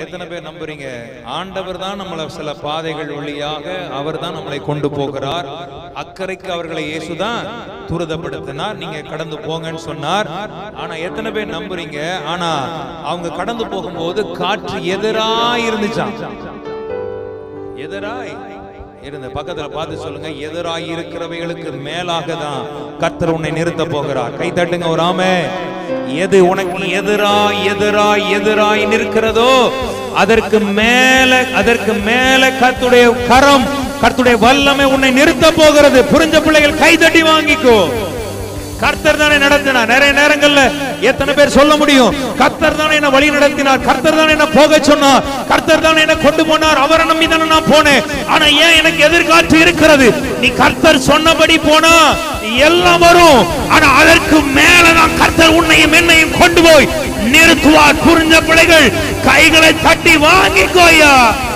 எத்தனை பேர் நம்புறீங்க ஆண்டவர் தான் நம்மளை சில பாதைகள் வழியாக அவர் தான் நம்மளை கொண்டு போகிறார் அக்கறைக்கு அவர்களை இயேசுதான் துரிதப்படுத்தினார் நீங்க கடந்து போங்கன்னு சொன்னார் ஆனா எத்தனை பேர் நம்புறீங்க ஆனா அவங்க கடந்து போகும்போது காற்று எதிராய் இருந்துச்சாம் எதிராய் இருந்த பக்கத்துல பார்த்து சொல்லுங்க எதிராய் இருக்கிறவைகளுக்கு மேலாக தான் கர்த்தர் உன்னை நிறுத்த போகிறார் கை தட்டுங்க ஒரு ஆமே எது உனக்கு எதிராய் எதிராய் எதிராய் நிற்கிறதோ அதற்கு மேல அதற்கு மேல கர்த்துடைய கரம் கர்த்துடைய வல்லமை உன்னை நிறுத்த போகிறது புரிஞ்ச பிள்ளைகள் கை தட்டி வாங்கிக்கோ கர்த்தர் தானே நடத்தினார் நிறைய நேரங்கள்ல எத்தனை பேர் சொல்ல முடியும் கர்த்தர் தானே என்ன வழி நடத்தினார் கர்த்தர் தானே என்ன போக சொன்னார் கர்த்தர் தானே என்ன கொண்டு போனார் அவரை நம்பி தானே நான் போனேன் ஆனா ஏன் எனக்கு எதிர்காற்று இருக்கிறது நீ கர்த்தர் சொன்னபடி போனா எல்லாம் வரும் ஆனா அதற்கு மேலதான் கர்த்தர் உன்னையும் என்னையும் கொண்டு போய் நிறுத்துவார் புரிஞ்ச பிள்ளைகள் கைகளை தட்டி வாங்கிக்கோயா